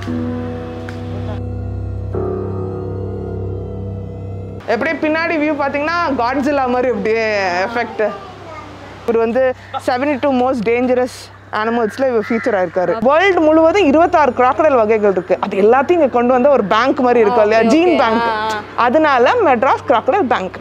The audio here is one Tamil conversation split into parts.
எப்படியே பின்னாடி வியூ பார்த்தீங்கன்னா காட்ஸில்லா மாதிரி அப்படியே எஃபெக்ட் இவர் வந்து செவன்டி டூ மோஸ்ட் டேஞ்சரஸ் அனிமல்ஸில் இவர் ஃபீச்சர் ஆயிருக்காரு வேர்ல்டு முழுவதும் இருபத்தாறு கிராக்கடைல் வகைகள் இருக்கு அது எல்லாத்தையும் இங்கே கொண்டு வந்த ஒரு பேங்க் மாதிரி இருக்கும் இல்லையா ஜீன் பேங்க் அதனால Madras crocodile bank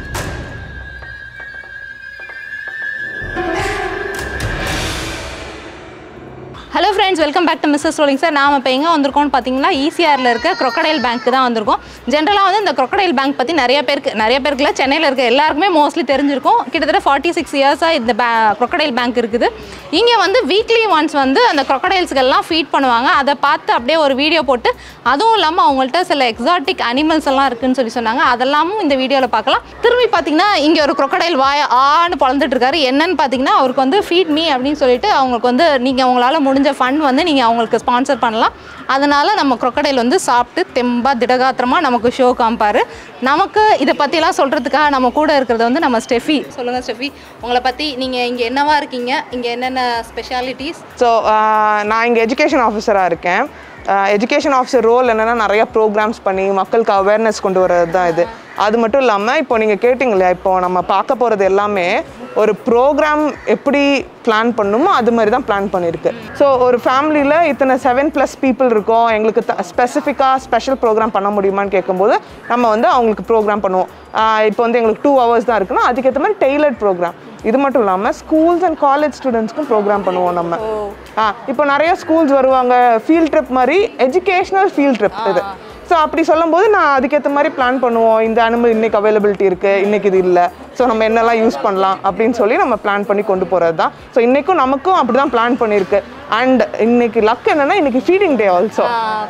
hello friends welcome back to Mrs rolling sir நாம் இப்போ எங்கே வந்திருக்கோம்னு பார்த்தீங்கன்னா ஈசிஆரில் இருக்க crocodile பேங்க் தான் வந்திருக்கோம் ஜென்ரலாக வந்து இந்த crocodile பேங்க் பற்றி நிறைய பேருக்கு நிறைய பேருக்குலாம் சென்னையில் இருக்க எல்லாருக்குமே மோஸ்ட்லி தெரிஞ்சிருக்கும் கிட்டத்தட்ட ஃபார்ட்டி சிக்ஸ் இயர்ஸாக இந்த பே crocodile பேங்க் இருக்குது இங்கே வந்து வீக்லி ஒன்ஸ் வந்து அந்த crocodiles-க்கு ஃபீட் பண்ணுவாங்க அதை பார்த்து அப்படியே ஒரு வீடியோ போட்டு அதுவும் இல்லாமல் அவங்கள்ட்ட சில எக்ஸாட்டிக் அனிமல்ஸ் எல்லாம் இருக்குன்னு சொல்லி சொன்னாங்க அதெல்லாமும் இந்த வீடியோவில் பார்க்கலாம் திரும்பி பார்த்தீங்கன்னா இங்கே ஒரு crocodile வாய ஆன்னு பொழந்துட்டு இருக்காரு என்னன்னு பார்த்தீங்கன்னா அவருக்கு வந்து ஃபீட் மீ அப்படின்னு சொல்லிட்டு அவங்களுக்கு வந்து நீங்கள் அவங்களால முடிஞ்ச ஃபண்ட் வந்து நீங்கள் அவங்களுக்கு ஸ்பான்சர் பண்ணலாம் அதனால் நம்ம crocodile வந்து சாப்பிட்டு தெம்பா திடகாத்திரமாக நமக்கு ஷோ காமிப்பார் நமக்கு இதை பற்றிலாம் சொல்கிறதுக்காக நம்ம கூட இருக்கிறது வந்து நம்ம ஸ்டெஃபி சொல்லுங்கள் ஸ்டெஃபி உங்களை பற்றி நீங்கள் இங்கே என்னவா இருக்கீங்க இங்கே என்னென்ன ஸ்பெஷாலிட்டிஸ் ஸோ நான் இங்கே எஜுகேஷன் ஆஃபீஸராக இருக்கேன் எஜுகேஷன் ஆஃபீஸர் ரோல் என்னென்னா நிறைய ப்ரோக்ராம்ஸ் பண்ணி மக்களுக்கு அவேர்னஸ் கொண்டு வர்றது தான் இது அது மட்டும் இல்லாமல் இப்போ நீங்கள் கேட்டிங்க இல்லையா இப்போ நம்ம பார்க்க போகிறது எல்லாமே ஒரு ப்ரோக்ராம் எப்படி பிளான் பண்ணுமோ அது மாதிரி தான் பிளான் பண்ணியிருக்கு ஸோ ஒரு ஃபேமிலியில் இத்தனை செவன் ப்ளஸ் பீப்புள் இருக்கோம் எங்களுக்கு ஸ்பெசிஃபிக்காக ஸ்பெஷல் ப்ரோக்ராம் பண்ண முடியுமான்னு கேட்கும்போது நம்ம வந்து அவங்களுக்கு ப்ரோக்ராம் பண்ணுவோம் ஆஹ் இப்போ வந்து எங்களுக்கு டூ ஹவர்ஸ் தான் இருக்குன்னா அதுக்கேற்ற மாதிரி டெய்லர்ட் ப்ரோக்ராம் இது மட்டும் இல்லாமல் ஸ்கூல்ஸ் அண்ட் காலேஜ் ஸ்டூடெண்ட்ஸ்க்கும் ப்ரோக்ராம் பண்ணுவோம் நம்ம ஆ இப்போ நிறைய ஸ்கூல்ஸ் வருவாங்க ஃபீல்ட் ட்ரிப் மாதிரி எஜுகேஷ்னல் ஃபீல்ட் ட்ரிப் இது ஸோ அப்படி சொல்லும்போது நான் அதுக்கேற்ற மாதிரி பிளான் பண்ணுவோம் இந்த அனிமல் இன்னைக்கு அவைலபிலிட்டி இருக்குது இன்னைக்கு இது இல்லை ஸோ நம்ம என்னெல்லாம் யூஸ் பண்ணலாம் அப்படின்னு சொல்லி நம்ம பிளான் பண்ணி கொண்டு போகிறது தான் ஸோ இன்றைக்கும் நமக்கும் அப்படி தான் பிளான் பண்ணியிருக்கு அண்ட் இன்னைக்கு லக் என்னன்னா இன்னைக்கு ஃபீடிங் டே ஆல்சோ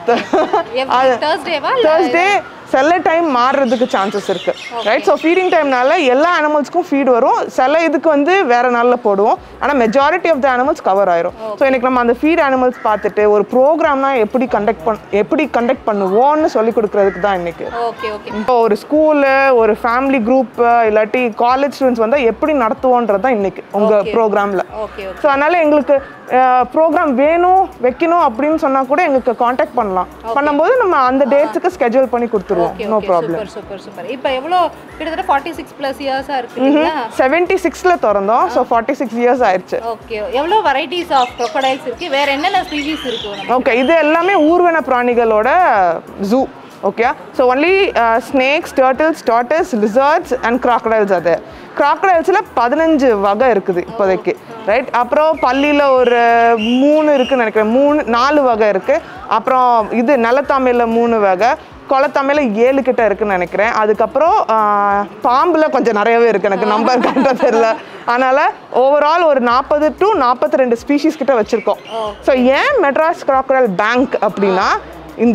தேர்ஸ்டேவா தேர்ஸ்டே சில டைம் மாறுறதுக்கு சான்சஸ் இருக்கு ரைட் ஸோ ஃபீடிங் டைம்னால எல்லா அனிமல்ஸ்க்கும் ஃபீட் வரும் சில இதுக்கு வந்து வேற நாளில் போடுவோம் ஆனால் majority of the animals cover ஆயிரும் ஸோ இன்னைக்கு நம்ம அந்த ஃபீட் அனிமல்ஸ் பார்த்துட்டு ஒரு ப்ரோக்ராம்னா எப்படி கண்டக்ட் பண் எப்படி கண்டக்ட் பண்ணுவோம்னு சொல்லி கொடுக்கறதுக்கு தான் இன்னைக்கு ஓகே ஓகே இப்போ ஒரு ஸ்கூலு ஒரு ஃபேமிலி குரூப் இல்லாட்டி காலேஜ் ஸ்டூடெண்ட்ஸ் வந்தால் எப்படி நடத்துவோன்றது தான் இன்னைக்கு உங்கள் ப்ரோக்ராமில் ஓகே ஓகே ஸோ அதனால எங்களுக்கு ப்ரோக்ராம் வேணும் வைக்கணும் அப்படின்னு சொன்னா கூட எங்களுக்கு காண்டாக்ட் பண்ணலாம் பண்ணும்போது நம்ம அந்த டேட்ஸுக்கு ஸ்கெட்யூல் பண்ணி கொடுத்துருவோம் no problem super super super இப்போ எவ்வளோ கிட்டத்தட்ட ஃபார்ட்டி சிக்ஸ் ப்ளஸ் இயர்ஸாக இருக்கு இல்லைங்களா செவன்ட்டி சிக்ஸில் திறந்தோம் ஸோ ஃபார்ட்டி சிக்ஸ் இயர்ஸ் ஆயிடுச்சு ஓகே எவ்வளோ வெரைட்டிஸ் ஆஃப் crocodiles இருக்கு வேற என்னென்ன ஸ்பீஷீஸ் இருக்கு நம்ம ஓகே இது எல்லாமே ஊர்வன பிராணிகளோட zoo okay so only snakes turtles tortoises lizards and crocodiles அது crocodiles-ல பதினஞ்சு வகை இருக்குது இப்போதைக்கு ரைட் அப்புறம் பள்ளியில் ஒரு மூணு இருக்குன்னு நினைக்கிறேன் மூணு நாலு வகை இருக்குது அப்புறம் இது நிலத்தாமையில் மூணு வகை குளத்தமையில் ஏழு கிட்ட இருக்குன்னு நினைக்கிறேன் அதுக்கப்புறம் ஆஹ், பாம்புல கொஞ்சம் நிறையவே இருக்குது எனக்கு நம்பர் கரெக்டாக தெரியல அதனால் ஓவரால் ஒரு நாற்பது டு நாற்பத்தி ரெண்டு ஸ்பீஷீஸ் கிட்ட வச்சுருக்கோம் ஸோ ஏன் மெட்ராஸ் crocodile பேங்க் அப்படின்னா இந்த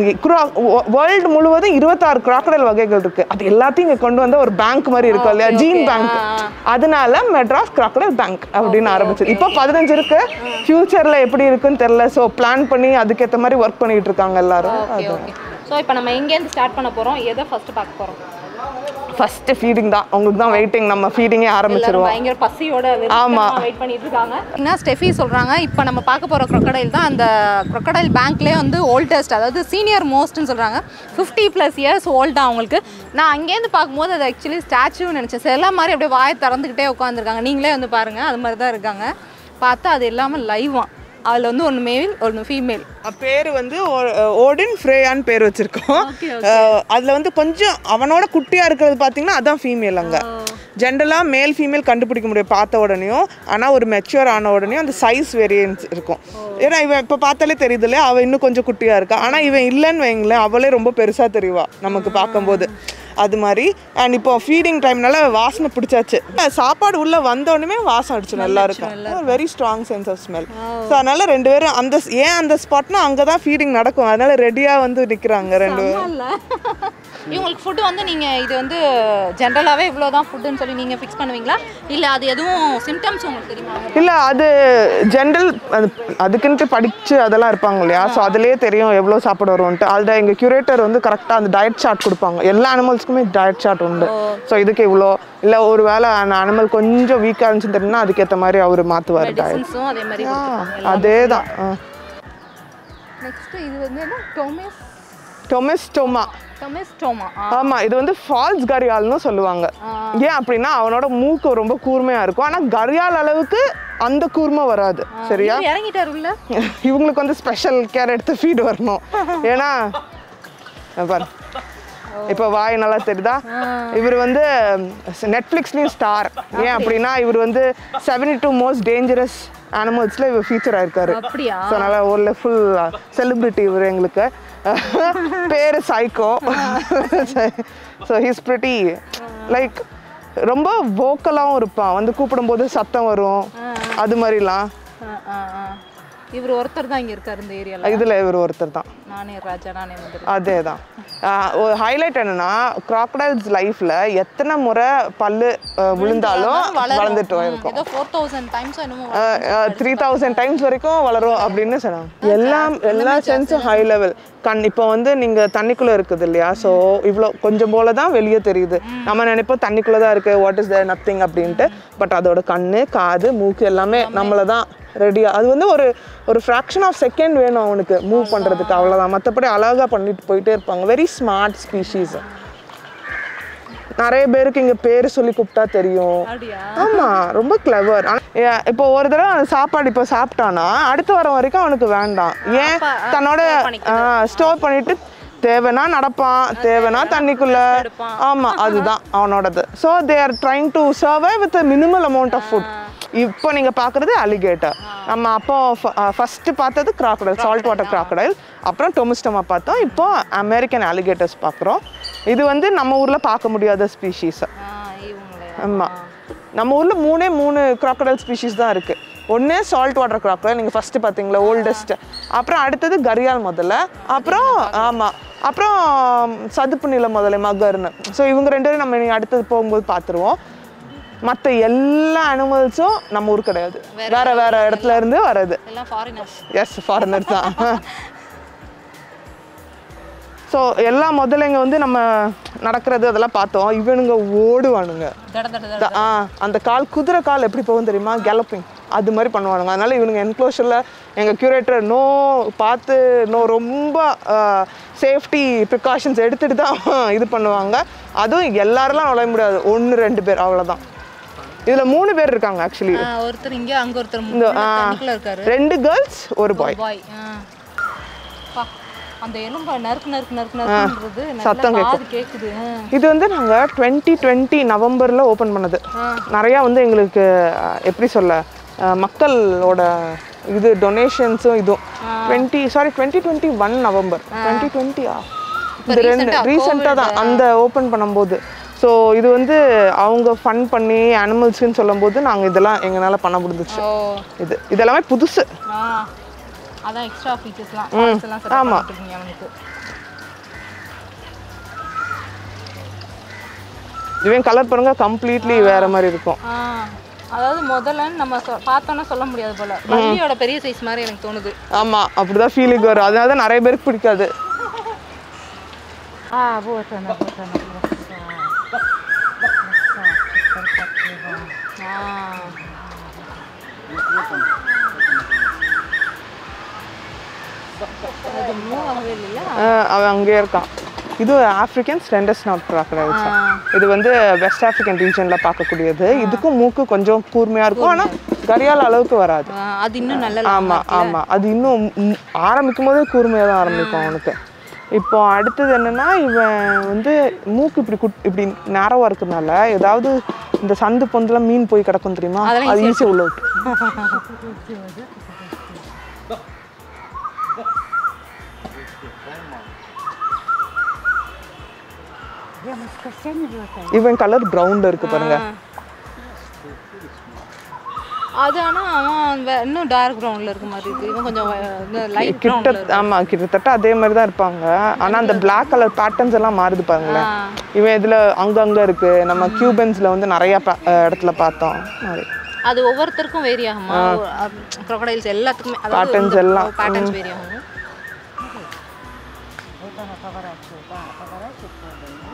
வேர்ல்டு முழுவதும் இருபத்தாறு crocodile வகைகள் இருக்கு அது எல்லாத்தையும் இங்க கொண்டு வந்த ஒரு பேங்க் மாதிரி இருக்கும் இல்லையா ஜீன் பேங்க் அதனால மெட்ராஸ் crocodile பேங்க் அப்படின்னு ஆரம்பிச்சது இப்போ பதினஞ்சு இருக்கு ஃபியூச்சர்ல எப்படி இருக்குன்னு தெரியல ஸோ பிளான் பண்ணி அதுக்கேற்ற மாதிரி ஒர்க் பண்ணிட்டு இருக்காங்க எல்லாரும் ஓகே ஓகே ஸோ இப்போ நம்ம எங்கேருந்து ஸ்டார்ட் பண்ண போகிறோம் எதை ஃபர்ஸ்ட் பார்க்க போகிறோம் ஃபர்ஸ்ட் ஃபீடிங் தான் உங்களுக்கு தான் வெயிட்டிங் நம்ம ஃபீடிங்கே எல்லாரும் ஆரம்பிச்சிருவோம் பயங்கர பசியோட ஆமா. வெயிட் பண்ணிட்டு இருக்காங்க என்ன ஸ்டெஃபி சொல்றாங்க இப்போ நம்ம பார்க்க போற crocodile தான் அந்த crocodile பேங்க்லேயே வந்து ஓல்டஸ்ட் அதாவது சீனியர் மோஸ்ட்னு சொல்றாங்க ஃபிஃப்டி ப்ளஸ் இயர்ஸ் ஓல்டா அவங்களுக்கு நான் அங்கேருந்து பார்க்கும்போது அது ஆக்சுவலி ஸ்டாச்சுன்னு நினச்சேன் சில மாதிரி அப்படியே வாயை திறந்துக்கிட்டே உட்காந்துருக்காங்க நீங்களே வந்து பாருங்க அது மாதிரி தான் இருக்காங்க பார்த்தா அது இல்லாமல் லைவாம் அதில் வந்து ஒன்று மேல் ஒன்று ஃபீமேல் பேர் வந்து ஓ- ஓடின் ஃப்ரேயான்னு பேர் வச்சிருக்கோம் அஹ் அதுல வந்து கொஞ்சம் அவனோட குட்டியா இருக்கிறது பாத்தீங்கன்னா அதான் ஃபீமேல் அங்க ஜென்ரலா மேல் ஃபீமேல் கண்டுபிடிக்க முடியும் பார்த்த உடனேயும் ஆனா ஒரு மெச்சூர் ஆன உடனேயும் அந்த சைஸ் வேரியன்ஸ் இருக்கும் ஏன்னா இவன் இப்போ பார்த்தாலே தெரியுது இல்லையா அவன் இன்னும் கொஞ்சம் குட்டியா இருக்கா ஆனா இவன் இல்லைன்னு வைங்களேன் அவளே ரொம்ப பெருசா தெரிவா நமக்கு பார்க்கும்போது அது மாதிரி அண்ட் இப்போ ஃபீடிங் டைம்னால வாசனை பிடிச்சாச்சு சாப்பாடு உள்ள வந்த உடனே வாசம் அடிச்சு நல்லா இருக்கும் very strong sense of smell so அதனால ரெண்டு பேரும் அந்த ஏன் அந்த ஸ்பாட்னா அங்கே தான் ஃபீடிங் நடக்கும் அதனால ரெடியாக வந்து நிற்கிறாங்க ரெண்டு பேரும் இல்ல இவங்களுக்கு ஃபுட்டு வந்து நீங்கள் இது வந்து ஜென்ரலாகவே இவ்வளோ தான் ஃபுட்டுன்னு சொல்லி நீங்கள் ஃபிக்ஸ் பண்ணுவீங்களா இல்லை அது எதுவும் சிம்டம்ஸ் உங்களுக்கு தெரியுமா இல்லை அது ஜென்ரல் அது அதுக்குன்ட்டு படித்து அதெல்லாம் இருப்பாங்க இல்லையா ஸோ அதுலேயே தெரியும் எவ்வளோ சாப்பாடு வரும்ன்ட்டு அதில் எங்கள் கியூரேட்டர் வந்து கரெக்டாக அந்த டயட் சார்ட் கொடுப்பாங்க எல்லா அனிமல்ஸ்க்குமே டயட் சார்ட் உண்டு ஸோ இதுக்கு இவ்வளோ இல்லை ஒரு வேளை அந்த அனிமல் கொஞ்சம் வீக்காக இருந்துச்சுன்னு தெரியும்னா அதுக்கேற்ற மாதிரி அவர் மாற்றுவார் டயட் மெடிசன்ஸும் அதே மாதிரி கொடுத்துருப்பாங்க. அதே தான் நெக்ஸ்ட் இது வந்து என்ன டொமேஸ் டொமெஸ்டோமா டொமேஸ்டோமா ஆமா இது வந்து ஃபால்ஸ் கரியால்னு சொல்லுவாங்க ஏன் அப்படின்னா அவனோட மூக்கு ரொம்ப கூர்மையா இருக்கும் ஆனா கரியால் அளவுக்கு அந்த கூர்மை வராது சரியா இறங்கிட்டாரு உள்ள இவங்களுக்கு வந்து ஸ்பெஷல் கேர் எடுத்து ஃபீட் வரணும் ஏன்னா இங்க பாரு இப்போ வாய் நல்லா தெரியுதா இவர் வந்து நெட்ஃப்ளிக்ஸ்லேயும் ஸ்டார் ஏன் அப்படின்னா இவர் வந்து செவன்டி டூ மோஸ்ட் டேஞ்சரஸ் அனிமல்ஸில் இவர் ஃபீச்சர் ஆயிருக்காரு அப்படியா ஸோ அதனால் ஒரு ஃபுல் செலிப்ரிட்டி இவர் எங்களுக்கு பேர் psycho so he's pretty like ரொம்ப வோக்கலாகவும் இருப்பான் வந்து கூப்பிடும்போது சத்தம் வரும் அது மாதிரிலாம் இவர் ஒருத்தர் தான் இங்க இருக்காரு இந்த ஏரியால இதில் இவர் ஒருத்தர் தான் நானே ராஜா நானே மந்திரி அதே தான் ஒரு ஹைலைட் என்னன்னா கிராக்கடைல்ஸ் லைஃப்ல எத்தனை முறை பல்லு அஹ், விழுந்தாலும் வளர்ந்துட்டு இருக்கும் ஏதோ ஃபோர் தௌசண்ட் டைம்ஸ் என்னமோ த்ரீ தௌசண்ட் டைம்ஸ் வரைக்கும் வளரும் அப்படின்னு சொன்னாங்க எல்லாம் எல்லா சென்ஸும் ஹை லெவல் கண் இப்போ வந்து நீங்க தண்ணிக்குள்ள இருக்குது இல்லையா ஸோ இவ்வளோ கொஞ்சம் போல தான் வெளியே தெரியுது நம்ம நினைப்போம் தண்ணிக்குள்ள தான் இருக்கு வாட் இஸ் த நத்திங் அப்படின்ட்டு பட் அதோட கண்ணு காது மூக்கு எல்லாமே நம்மளை தான் ரெடியா அது வந்து ஒரு ஒரு ஃப்ராக்ஷன் ஆஃப் செகண்ட் வேணும் அவனுக்கு மூவ் பண்றதுக்கு அவ்வளோதான் மற்றபடி அழகா பண்ணிட்டு போயிட்டே இருப்பாங்க வெரி ஸ்மார்ட் ஸ்பீஷீஸ் நிறைய பேருக்கு இங்க பேர் சொல்லி கூப்பிட்டா தெரியும் அப்படியா ஆமா ரொம்ப கிளவர் இப்போ ஒரு தடவை அவன் சாப்பாடு இப்போ சாப்பிட்டானா அடுத்த வாரம் வரைக்கும் அவனுக்கு வேண்டாம் ஏன் தன்னோட ஸ்டோர் பண்ணிட்டு தேவைன்னா நடப்பான் தேவைன்னா தண்ணிக்குள்ள ஆமா அதுதான் அவனோடது so they are trying to survive with minimal amount of food இப்போ நீங்க பார்க்குறது அலிகேட்டர் நம்ம அப்போ ஃபர்ஸ்ட் பார்த்தது கிராக்கடைல் சால்ட் வாட்டர் கிராக்கடைல் அப்புறம் டொமிஸ்டமா பார்த்தோம் இப்போ அமெரிக்கன் அலிகேட்டர்ஸ் பார்க்குறோம் இது வந்து நம்ம ஊர்ல பார்க்க முடியாத ஸ்பீஷீஸ் ஆ, இவங்களே ஆமா நம்ம ஊர்ல மூணே மூணு crocodile ஸ்பீஷீஸ் தான் இருக்கு ஒண்ணு சால்ட் வாட்டர் crocodile நீங்க ஃபர்ஸ்ட் பாத்தீங்களா ஓல்டஸ்ட் அப்புறம் அடுத்தது கரியால் முதல்ல அப்புறம் ஆமா அப்புறம் சதுப்பு நில முதல்ல மகர்னு ஸோ இவங்க ரெண்டு பேரும் நம்ம இனி அடுத்தது போகும்போது பார்த்துருவோம் மற்ற எல்லா அனிமல்ஸும் நம்ம ஊர் கிடையாது வேற வேற இடத்துல இருந்து வர்றது எல்லாம் ஃபாரினர்ஸ் எஸ் ஃபாரினர் தான் ஸோ எல்லா முதலைங்க வந்து நம்ம நடக்கிறது அதெல்லாம் பார்த்தோம் இவனுங்க ஓடுவானுங்க தட தட தட த- ஆ அந்த கால் குதிரை கால் எப்படி போகும் தெரியுமா கேலப்பிங் அது மாதிரி பண்ணுவானுங்க அதனால இவனுங்க என்க்ளோஷரில் எங்கள் கியூரேட்டர் நோ பார்த்து நோ ரொம்ப சேஃப்டி ப்ரிகாஷன்ஸ் எடுத்துட்டு தான் இது பண்ணுவாங்க அதுவும் எல்லாரெல்லாம் நுழைய முடியாது ஒன்று ரெண்டு பேர் அவ்வளோதான் இதில் மூணு பேர் இருக்காங்க ஆக்சுவலி ஆ, ஒருத்தர் இங்க அங்க ஒருத்தர் இந்த ஆ, தண்ணிக்குள்ள இருக்காரு ரெண்டு கேர்ள்ஸ் ஒரு பாய் பாய் பா அந்த எலும்ப நறுக்கு நறுக்கு நறுக்கு நறுக்குன்றது சத்தம் நல்லா காது கேக்குது ஆ. இது வந்து நாங்கள் டுவெண்ட்டி டுவெண்ட்டி நவம்பரில் ஓப்பன் பண்ணது நிறையா வந்து எங்களுக்கு அஹ், எப்படி சொல்ல அஹ், மக்களோட இது டொனேஷன்ஸும் இதுவும் twenty sorry twenty twenty one November twenty டுவெண்ட்டியா இது ரெண்டு recent ஆ, ரீசெண்டாக தான் அந்த ஓப்பன் பண்ணும்போது ஸோ இது வந்து அவங்க ஃபன் பண்ணி அனிமல்ஸ்ன்னு சொல்லும்போது நாங்கள் இதெல்லாம் எங்களால் பண்ண முடிஞ்சிச்சு ஓ இது இதெல்லாமே புதுசு ஆ அதான் எக்ஸ்ட்ரா ஃபீச்சர்ஸ்லாம் ஃபால்ஸ் எல்லாம் செட் ஆமா. பண்ணிருக்கீங்க அவனுக்கு இவன் கலர் பாருங்க கம்ப்ளீட்லி வேற மாதிரி இருக்கும் ஆ அதாவது முதல்ல நம்ம சொ- பார்த்தோன்னா சொல்ல முடியாது போல பள்ளியோட பெரிய சைஸ் மாதிரி எனக்கு தோணுது ஆமா அப்படிதான் ஃபீலிங் வரும் அதனால தான் நிறைய பேருக்கு பிடிக்காது ஆ போட்டோன்னா போட்டோன்னா அது மூவ் ஆகவே இல்லையா அஹ் அவன் அங்கேயே இருக்கான் இது ஆப்பிரிக்கன் ஸ்டெண்டஸ் நாட் crocodiles ஆ. இது வந்து வெஸ்ட் ஆப்பிரிக்கன் ரீஜன்ல பார்க்கக்கூடியது இதுக்கும் மூக்கு கொஞ்சம் கூர்மையா இருக்கும் ஆனா கரியால் அளவுக்கு வராது ஆ, அது இன்னும் நல்ல ஆமா ஆமா அது இன்னும் ம், ஆரம்பிக்கும் போதே கூர்மையா தான் ஆரம்பிக்கும் அவனுக்கு இப்போ அடுத்தது என்னன்னா இவன் வந்து மூக்கு இப்படி குட் இப்படி நேரவா இருக்கிறதுனால ஏதாவது இந்த சந்து பொந்துல மீன் போய் கிடக்கும் தெரியுமா அதெல்லாம் அது ஈஸியாக உள்ள விட்டு இவன் கலர் ப்ரௌன்ல இருக்கு பாருங்க அது ஆனா அவன் வே- இன்னும் டார்க் ப்ரௌன்ல இருக்க மாதிரி இருக்கு இவன் கொஞ்சம் லைட் கிட்ட ப்ரௌன்ல ஆமா கிட்டத்தட்ட அதே மாதிரி தான் இருப்பாங்க ஆனா அந்த Black கலர் பேட்டர்ன்ஸ் எல்லாம் மாறுது பாருங்களேன் இவன் இதுல அங்கங்க இருக்கு நம்ம கியூபன்ஸ்ல வந்து நிறைய பா- அஹ் இடத்துல பார்த்தோம் மாதிரி அது ஒவ்வொருத்தருக்கும் வேரி ஆகுமா crocodiles எல்லாத்துக்குமே Patterns எல்லாம். பேட்டர்ன்ஸ் வேரி ஆகும்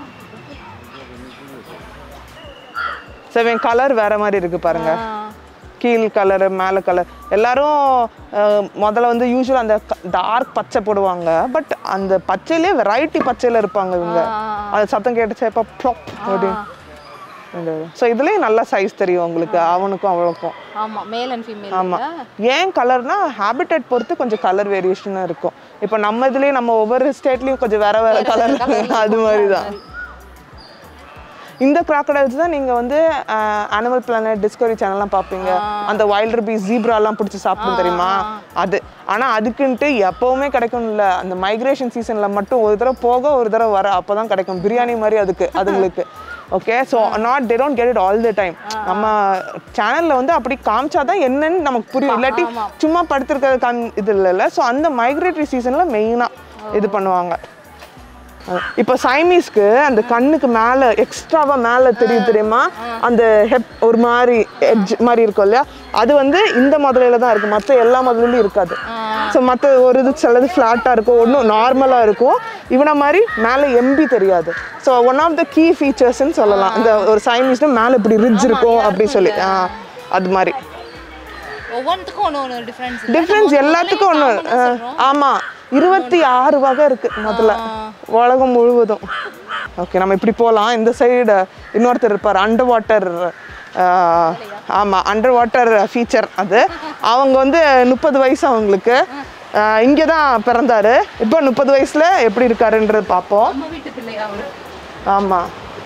ஸோ இவன் கலர் வேற மாதிரி இருக்கு பாருங்க ஆ. கீழ் கலரு மேலே கலர் எல்லாரும் அஹ், முதல்ல வந்து யூஸ்வலாக அந்த டார்க் பச்சை போடுவாங்க பட் அந்த பச்சையிலே வெரைட்டி பச்சையில் இருப்பாங்க இவங்க அது சத்தம் கேட்டுச்சு இப்போ ப்ளாப் அப்படின்னு ஸோ இதுலேயும் நல்ல சைஸ் தெரியும் உங்களுக்கு அவனுக்கும் அவளுக்கும் ஆமா மேல் அண்ட் ஃபீமேல் ஆமாம் ஏன் கலர்னா ஹேபிட்டட் பொறுத்து கொஞ்சம் கலர் வேரியேஷனாக இருக்கும் இப்போ நம்ம இதுலேயே நம்ம ஒவ்வொரு ஸ்டேட்லேயும் கொஞ்சம் வேற வேற கலர் அது மாதிரி தான் இந்த crocodiles தான் நீங்கள் வந்து அனிமல் பிளானட் டிஸ்கவரி சேனல்லாம் பார்ப்பீங்க அந்த வைல்டர் பீஸ் ஜீப்ராலாம் பிடிச்சி சாப்பிடும் தெரியுமா அது ஆனால் அதுக்குன்ட்டு எப்போவுமே கிடைக்கும் இல்லை அந்த மைக்ரேஷன் சீசனில் மட்டும் ஒரு தடவை போக ஒரு தடவை வர அப்போ தான் கிடைக்கும் பிரியாணி மாதிரி அதுக்கு அதுங்களுக்கு okay so not they don't get it all the time நம்ம சேனலில் வந்து அப்படி காமிச்சா தான் என்னன்னு நமக்கு புரியும் இல்லாட்டி சும்மா படுத்திருக்கிறது காம் இது இல்லைல்ல ஸோ அந்த மைக்ரேட்டரி சீசனில் மெயினாக இது பண்ணுவாங்க இப்போ சைமீஸ்க்கு அந்த கண்ணுக்கு மேலே எக்ஸ்ட்ராவா மேலே தெரியும் தெரியுமா அந்த ஹெப் ஒரு மாதிரி எட்ஜ் மாதிரி இருக்கும் இல்லையா அது வந்து இந்த முதலையில தான் இருக்கு மற்ற எல்லா முதலையிலும் இருக்காது ஸோ மற்ற ஒரு இது சிலது ஃப்ளாட்டாக இருக்கும் ஒன்றும் நார்மலாக இருக்கும் இவனை மாதிரி மேலே எம்பி தெரியாது so one of the key ஃபீச்சர்ஸ்ன்னு சொல்லலாம் இந்த ஒரு சைமீஸ்னு மேலே இப்படி ரிட்ஜ் இருக்கும் அப்படி சொல்லி ஆ, அது மாதிரி ஒவ்வொன்றுத்துக்கும் ஒன்று ஒன்று டிஃப்ரென்ஸ் டிஃப்ரென்ஸ் எல்லாத்துக்கும் ஒன்று ஆமாம் இருபத்தி ஆறு வகை இருக்கு முதல்ல உலகம் முழுவதும் ஓகே நம்ம இப்படி போகலாம் இந்த சைடு இன்னொருத்தர் இருப்பார் அண்டர் வாட்டர் ஆமாம் அண்டர் வாட்டர் ஃபீச்சர் அது அவங்க வந்து முப்பது வயசு அவங்களுக்கு இங்கே தான் பிறந்தாரு இப்போ முப்பது வயசில் எப்படி இருக்காருன்றது பார்ப்போம் நம்ம வீட்டு பிள்ளையா அவரு ஆமாம்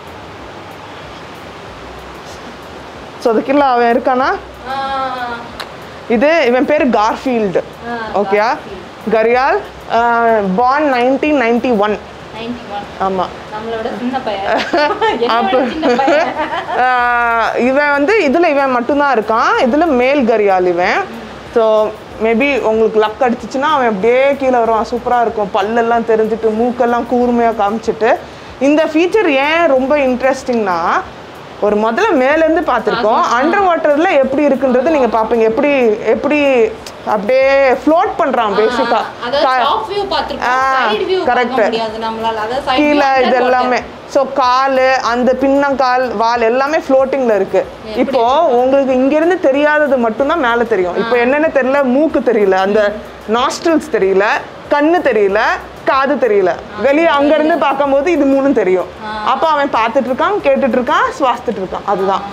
ஸோ அதுக்குள்ள அவன் இருக்கானா இது இவன் பேர் கார்ஃபீல்டு ஓகேயா gharial born nineteen ninety one ninety one ஆமாம் நம்மளோட சின்ன பையன் என்னை விட சின்ன பையன் இவன் வந்து இதில் இவன் மட்டும்தான் இருக்கான் இதில் மேல் கரியால் இவன் ஸோ மேபி உங்களுக்கு லக் அடிச்சிச்சுன்னா அவன் அப்படியே கீழே வருவான் சூப்பராக இருக்கும் பல்லெல்லாம் தெரிஞ்சுட்டு மூக்கெல்லாம் கூர்மையாக காமிச்சிட்டு இந்த ஃபீச்சர் ஏன் ரொம்ப இன்ட்ரெஸ்டிங்னா ஒரு முதல்ல மேலேருந்து பார்த்துருக்கோம் அண்டர் வாட்டரில் எப்படி இருக்குன்றது நீங்கள் பார்ப்பீங்க எப்படி எப்படி அப்படியே ஃப்ளோட் பண்ணுறான் அதாவது பேசிக்காக டாப் வியூ பார்த்திருக்கோம் ஆ, சைடு வியூ correct. பார்க்க முடியாது நம்மளால அதாவது சைடு கீழே இது எல்லாமே ஸோ கால் அந்த பின்னங்கால் வால் எல்லாமே ஃப்ளோட்டிங்கில் இருக்கு இப்போ உங்களுக்கு இங்கிருந்து தெரியாதது மட்டும்தான் மேலே தெரியும் இப்போ என்னென்ன தெரியல மூக்கு தெரியல அந்த நாஸ்ட்ரல்ஸ் தெரியல கண்ணு தெரியல காது தெரியல வெளியே அங்கேருந்து பார்க்கும்போது இது மூணும் தெரியும் அப்போ அவன் பார்த்துட்டு இருக்கான் கேட்டுட்டு இருக்கான் சுவாசித்துட்டு இருக்கான் அதுதான்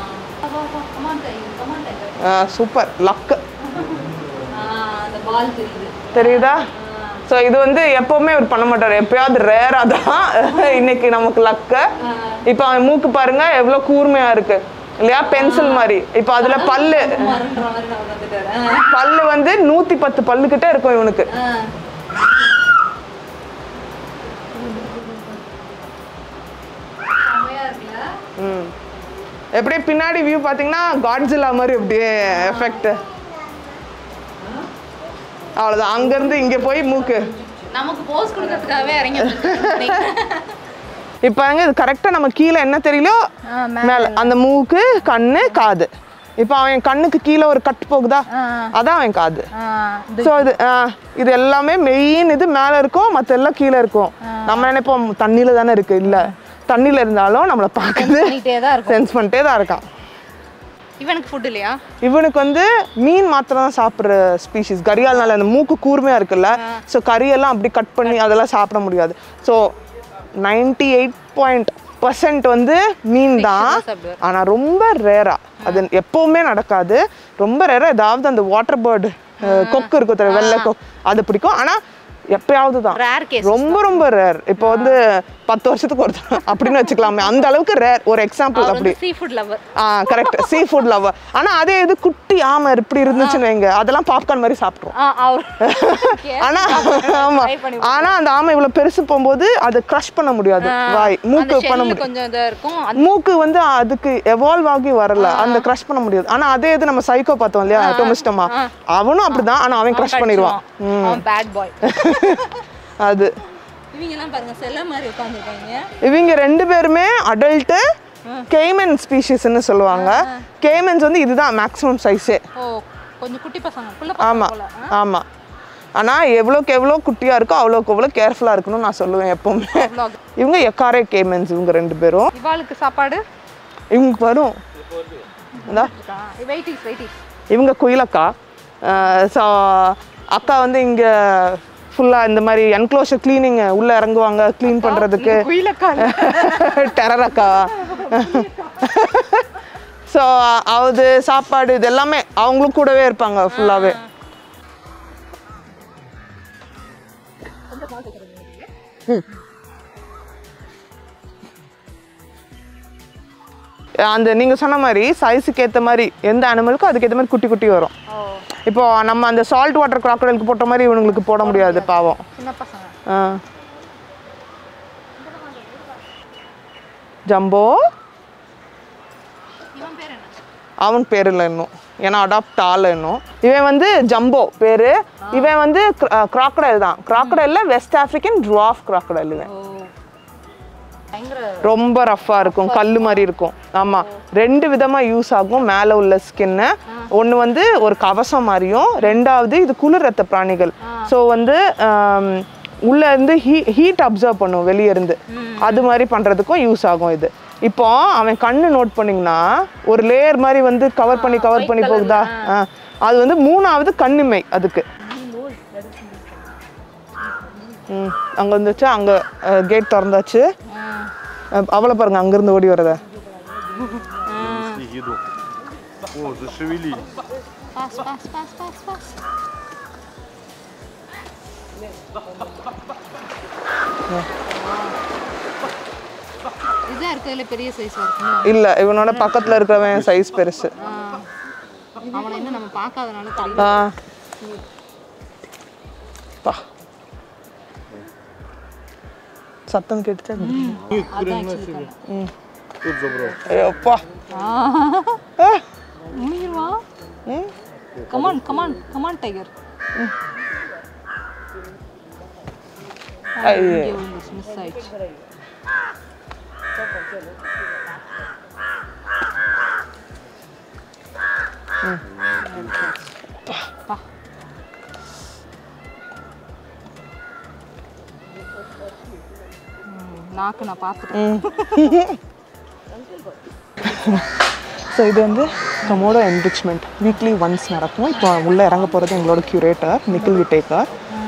சூப்பர் லக்கு அந்த பால் தெரியுது தெரியுதா ஸோ இது வந்து எப்பவுமே அவர் பண்ண மாட்டார் எப்பயாவது ரேராக தான் இன்னைக்கு நமக்கு லக்க இப்போ அவன் மூக்கு பாருங்க எவ்வளோ கூர்மையா இருக்கு இல்லையா பென்சில் மாதிரி இப்போ அதுல பல்லு மறன்ற மாதிரி நான் வந்துட்டாரு பல்லு வந்து நூத்தி பத்து பல்லு கிட்ட இருக்கும் இவனுக்கு செமையா இருக்குல்ல ம் எப்படியே பின்னாடி வியூ பார்த்தீங்கன்னா காட்ஜில்லா மாதிரி அப்படியே எஃபெக்ட் அவ்வளோதான் அங்கேருந்து இங்கே போய் மூக்கு நமக்கு போஸ் கொடுக்கறதுக்காகவே இறங்கி வந்திருக்காரு. இப்போ அங்கே இது கரெக்டாக நம்ம கீழே என்ன தெரியலையோ ஆ, மேலே அந்த மூக்கு கண்ணு காது இப்போ அவன் கண்ணுக்கு கீழே ஒரு கட் போகுதா ஆ. அதான் அவன் காது ஆ, இது ஸோ இது ஆ, இது எல்லாமே மெயின் இது மேலே இருக்கும் மற்ற எல்லாம் கீழே இருக்கும் நம்ம நினைப்போம் தண்ணியில் தானே இருக்கு இல்லை தண்ணியில் இருந்தாலும் நம்மளை பார்க்குது பண்ணிட்டே தான் இருக்கும் சென்ஸ் பண்ணிட்டே தான் இருக்கான் இவனுக்கு ஃபுட் இல்லையா இவனுக்கு வந்து மீன் மாத்திரம் தான் சாப்பிட்ற ஸ்பீஷிஸ் கரியால்னால அந்த மூக்கு கூர்மையாக இருக்குல்ல ஸோ கறியெல்லாம் அப்படி கட் பண்ணி அதெல்லாம் சாப்பிட முடியாது so ninety eight point percent வந்து மீன் தான் சாப்பிடுவாரு. ஆனால் ரொம்ப ரேரா அது எப்பவுமே நடக்காது ரொம்ப ரேரா ஏதாவது அந்த வாட்டர் பேர்டு கொக்கு இருக்கும் தெரியும் வெள்ளை கொக்கு அது பிடிக்கும் ஆனால் எப்பயாவது தான் ரேர் கேஸ் ரொம்ப ரொம்ப ரேர் இப்போ வந்து பத்து வருஷத்துக்கு ஒரு தடவை அப்படின்னு வச்சுக்கலாமே அந்த அளவுக்கு ரேர் ஒரு எக்ஸாம்பிள் அப்படி சீ ஃபுட் லவர் ஆ கரெக்ட் சீ ஃபுட் லவர் ஆனா அதே இது குட்டி ஆமை இப்படி இருந்துச்சுன்னு வைங்க அதெல்லாம் பாப்கார்ன் மாதிரி சாப்பிட்ரும் அவர் ஆனா ஆமா Try பண்ணி ஆனா அந்த ஆமை இவ்வளவு பெருசு போகும்போது அதை க்ரஷ் பண்ண முடியாது வாய் மூக்கு பண்ண முடியும் கொஞ்சம் இதா இருக்கும் அது- மூக்கு வந்து அதுக்கு எவால்வ் ஆகி வரல அந்த க்ரஷ் பண்ண முடியாது ஆனா அதே இது நம்ம சைக்கோ பார்த்தோம் இல்லையா டொமிஸ்டமா அவனும் அப்படிதான் ஆனா அவன் க்ரஷ் பண்ணிடுவான் அவன் பேட் பாய் அது இவங்க எல்லாம் பாருங்க செல்ல மாதிரி உட்காந்துருக்காங்க இவங்க ரெண்டு பேருமே அடல்ட்டு கேமன் ஸ்பீஷிஸ்ன்னு சொல்லுவாங்க கேமன்ஸ் வந்து இதுதான் மேக்ஸிமம் சைஸே ஓ கொஞ்சம் குட்டி பசங்க புள்ள ஆமா பசங்க போல ஆமா ஆனா எவ்வளோக்கு எவ்வளோ குட்டியா இருக்கோ அவ்வளோக்கு எவ்வளோ கேர்ஃபுல்லா இருக்கணும்னு நான் சொல்லுவேன் எப்பவுமே vlog. இவங்க எக்காரே கேமன்ஸ் இவங்க ரெண்டு பேரும் இவாளுக்கு சாப்பாடு இவங்களுக்கு வரும் இந்தா வெயிட்டிஸ் வெயிட்டிஸ் இவங்க குயிலக்கா ஸோ அக்கா வந்து இங்கே ஃபுல்லாக இந்த மாதிரி என்க்ளோஷர் க்ளீனிங் உள்ளே இறங்குவாங்க க்ளீன் பண்ணுறதுக்கு டெரர் அக்கா ஸோ அது சாப்பாடு இது எல்லாமே அவங்களும் கூடவே இருப்பாங்க ஃபுல்லாகவே அந்த நீங்கள் சொன்ன மாதிரி சைஸுக்கு ஏற்ற மாதிரி எந்த அனிமலுக்கும் அதுக்கேற்ற மாதிரி குட்டி குட்டி வரும் இப்போ நம்ம அந்த சால்ட் வாட்டர் கிராக்கடலுக்கு போட்ட மாதிரி இவனுங்களுக்கு போட முடியாது பாவம் சின்ன பசங்க ஆ ஜம்போ இவன் பேர் என்ன அவன் பேர் இல்லை இன்னும் ஏன்னா அடாப்ட் ஆள் இன்னும் இவன் வந்து ஜம்போ பேர் இவன் வந்து கிராக்கடைல் தான் கிராக்கடைலில் வெஸ்ட் ஆஃப்ரிக்கன் ட்ராஃப் கிராக்கடைல் இவன் ஓ பயங்கர ரொம்ப ரஃப்பாக இருக்கும் கல் மாதிரி இருக்கும் ஆமாம் ரெண்டு விதமாக யூஸ் ஆகும் மேலே உள்ள ஸ்கின்னு ஒன்று வந்து ஒரு கவசம் மாதிரியும் ரெண்டாவது இது குளிர் ரத்த பிராணிகள் ஸோ வந்து ஆம், உள்ள இருந்து ஹீ ஹீட் அப்சர்வ் பண்ணும் வெளியே இருந்து அது மாதிரி பண்ணுறதுக்கும் யூஸ் ஆகும் இது இப்போ அவன் கண்ணு நோட் பண்ணிங்கன்னா ஒரு லேயர் மாதிரி வந்து கவர் பண்ணி கவர் பண்ணி போகுதா ஆ. அது வந்து மூணாவது கண்ணிமை அதுக்கு ம் அங்கே வந்துச்சு அங்கே கேட் திறந்தாச்சு அஹ் அவளை பாருங்க அங்கிருந்து ஓடி வரத Их еду. О, зашевелились. Boss boss boss boss boss இதான் இருக்கிறதுல பெரிய சைஸ் இருக்கும் இல்ல இவனோட பக்கத்துல இருக்கிறவன் சைஸ் பெருசு அவனை இன்னும் நம்ம பார்க்காதனால தெரியல ஆ பா சத்தம் கேட்டுச்சா அதான் actually கண்ணு. Тут забрал. ஐயோப்பா ஆ. முனிருவா கமான் கமான் கமான் டைகர் ஐயோ மிஸ் ஆயிடுச்சு பா. ம், நாக்கு நான் பார்த்துட்டேன் ஸோ இது வந்து கமோடோ என்ரிச்மெண்ட் வீக்லி ஒன்ஸ் நடக்கும் இப்போ உள்ளே இறங்க போகிறது எங்களோட கியூரேட்டர் நிக்கில் விட்டேக்கர்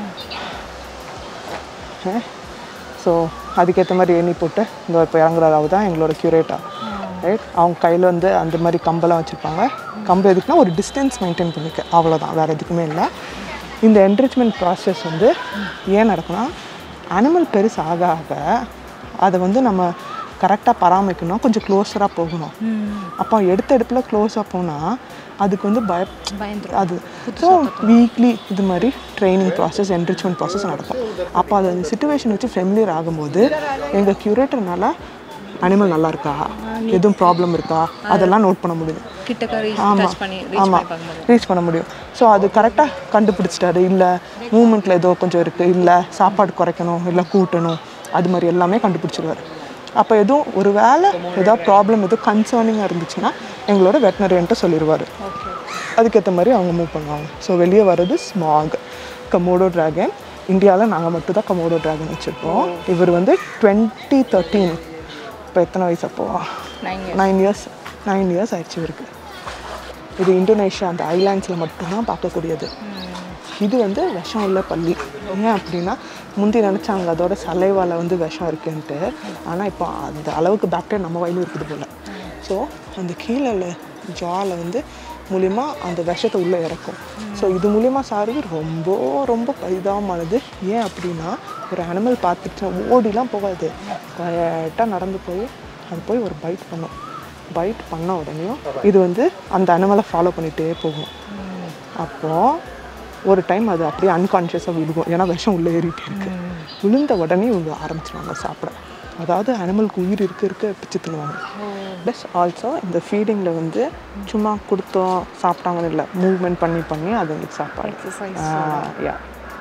ஸோ அதுக்கேற்ற மாதிரி எண்ணி போட்டு இந்த இப்போ இறங்குறதாவது தான் எங்களோட கியூரேட்டர் ரைட் அவங்க கையில் வந்து அந்த மாதிரி கம்பெல்லாம் வச்சுருப்பாங்க கம்பு எதுக்குன்னா ஒரு டிஸ்டன்ஸ் மெயின்டைன் பண்ணிக்க அவ்வளோதான் வேறு எதுக்குமே இல்லை இந்த என்ரிச்மெண்ட் ப்ராசஸ் வந்து ஏன் நடக்கும்னா அனிமல் பெருசு ஆக ஆக அதை வந்து நம்ம கரெக்டாக பராமரிக்கணும் கொஞ்சம் க்ளோஸராக போகணும் அப்போ எடுத்த எடுப்பில் க்ளோஸாக போனால் அதுக்கு வந்து பய பயந்துரும் அது ஸோ வீக்லி இது மாதிரி ட்ரைனிங் ப்ராசஸ் என்ரிச்மெண்ட் ப்ராசஸ் நடக்கும் அப்போ அது அந்த சுச்சுவேஷன் வச்சு ஃபெமிலியர் ஆகும்போது எங்கள் க்யூரேட்டர்னால அனிமல் நல்லா இருக்கா எதுவும் ப்ராப்ளம் இருக்கா அதெல்லாம் நோட் பண்ண முடியுது கிட்டக்க ரீச் ஆமாம் டச் பண்ணி ரீச் ஆமாம் பண்ணி பார்க்கும்போது ரீச் பண்ண முடியும் ஸோ அது கரெக்டாக கண்டுபிடிச்சிட்டாரு இல்லை மூமெண்ட்டில் ஏதோ கொஞ்சம் இருக்குது இல்லை சாப்பாடு குறைக்கணும் இல்லை கூட்டணும் அது மாதிரி எல்லாமே கண்டுபிடிச்சிருவாரு அப்போ எதுவும் ஒரு வேளை ஏதாவது ப்ராப்ளம் எதுவும் கன்சர்னிங்காக இருந்துச்சுன்னா எங்களோட வெட்டினரியன்ட்ட சொல்லிடுவார் அதுக்கேற்ற மாதிரி அவங்க மூவ் பண்ணுவாங்க ஸோ வெளியே வர்றது ஸ்மாக் கமோடோ டிராகன் இந்தியாவில் நாங்கள் மட்டும் தான் கமோடோ டிராகன் வச்சுருப்போம் இவர் வந்து டுவெண்ட்டி தேர்ட்டீன் இப்போ எத்தனை வயசு அப்போ nine nine years nine years ஆயிடுச்சு இவருக்கு இது இந்தோனேஷியா அந்த ஐலாண்ட்ஸில் மட்டும்தான் பார்க்கக்கூடியது இது வந்து விஷம் உள்ள பள்ளி ஏன் அப்படின்னா முந்தி நினச்சாங்க அதோட சலைவால வந்து விஷம் இருக்குன்ட்டு ஆனால் இப்போ அந்த அளவுக்கு பாக்டீரியா நம்ம வயலும் இருக்குது போல் ஸோ அந்த கீழே உள்ள ஜால வந்து மூலிமா அந்த விஷத்தை உள்ளே இறக்கும் ஸோ இது மூலிமா சாருது ரொம்ப ரொம்ப பரிதாபமானது ஏன் அப்படின்னா ஒரு அனிமல் பார்த்துச்சுன்னா ஓடிலாம் போகாது கரெக்டாக நடந்து போய் அது போய் ஒரு பைட் பண்ணும் பைட் பண்ண உடனேயும் இது வந்து அந்த அனிமலை ஃபாலோ பண்ணிகிட்டே போகும் அப்போது ஒரு டைம் அது அப்படியே அன்கான்ஷியஸாக விழுகும் ஏன்னா விஷம் உள்ளே ஏறிட்டே இருக்கு விழுந்த உடனே இவங்க ஆரம்பிச்சிருவாங்க சாப்பிட அதாவது அனிமலுக்கு உயிர் இருக்க இருக்க பிச்சு தின்னுவாங்க ப்ளஸ் ஆல்சோ இந்த ஃபீடிங்கில் வந்து சும்மா கொடுத்தோம் சாப்பிட்டாங்கன்னு இல்லை மூவ்மெண்ட் பண்ணி பண்ணி அது உங்களுக்கு சாப்பாடு யா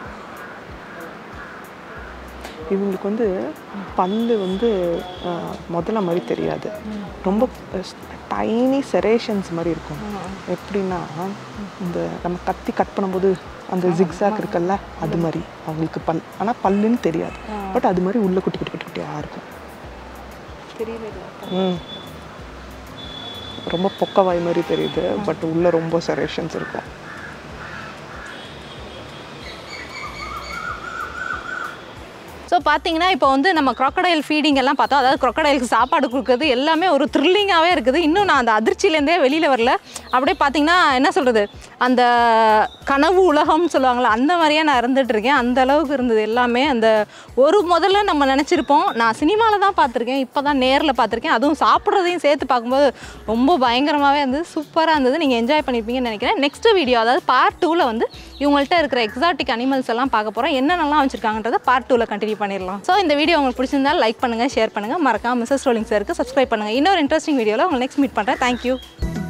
இவங்களுக்கு வந்து பல்லு வந்து ஆஹ், முதல்ல மாதிரி தெரியாது ரொம்ப டைனி செரேஷன்ஸ் மாதிரி இருக்கும் எப்படின்னா இந்த நம்ம கத்தி கட் பண்ணும்போது அந்த ஜிக்ஸாக் இருக்குல்ல அது மாதிரி அவங்களுக்கு பல் ஆனால் பல்லுன்னு தெரியாது பட் அது மாதிரி உள்ள குட்டி குட்டி குட்டி குட்டியாக இருக்கும் தெரியல ம் ரொம்ப பொக்கவாய் மாதிரி தெரியுது பட் உள்ளே ரொம்ப செரேஷன்ஸ் இருக்கும் ஸோ பார்த்தீங்கன்னா இப்போ வந்து நம்ம crocodile ஃபீடிங் எல்லாம் பார்த்தோம் அதாவது crocodileக்கு சாப்பாடு கொடுக்குறது எல்லாமே ஒரு த்ரில்லிங்காகவே இருக்குது இன்னும் நான் அந்த அதிர்ச்சியிலேருந்தே வெளியில் வரல அப்படியே பார்த்தீங்கன்னா என்ன சொல்கிறது அந்த கனவு உலகம்னு சொல்லுவாங்கள்ல அந்த மாதிரியே நான் இருந்துட்டு இருக்கேன் அந்த அளவுக்கு இருந்தது எல்லாமே அந்த ஒரு முதல்ல நம்ம நினச்சிருப்போம் நான் சினிமாவில் தான் பார்த்துருக்கேன் இப்போ தான் நேரில் பார்த்துருக்கேன் அதுவும் சாப்பிட்றதையும் சேர்த்து பார்க்கும்போது ரொம்ப பயங்கரமாகவே இருந்தது சூப்பராக இருந்தது நீங்கள் என்ஜாய் பண்ணியிருப்பீங்கன்னு நினைக்கிறேன் நெக்ஸ்ட் வீடியோ அதாவது பார்ட் டூவில் வந்து இவங்கள்ட்ட இருக்கிற எக்ஸாட்டிக் அனிமல்ஸ் எல்லாம் பார்க்க போகிறோம் என்னென்னலாம் வச்சுருக்காங்கன்றத பார்ட் டூவில் கண்டினியூ பண்ணிடலாம் ஸோ இந்த வீடியோ உங்களுக்கு பிடிச்சிருந்தா லைக் பண்ணுங்கள் ஷேர் பண்ணுங்கள் மறக்காம மிஸ்ஸஸ் ரோலிங் சாருக்கு சப்ஸ்கிரைப் பண்ணுங்கள் இன்னொரு இன்ட்ரெஸ்டிங் வீடியோவில் உங்களை நெக்ஸ்ட் மீட் பண்ணுறேன் தேங்க்யூ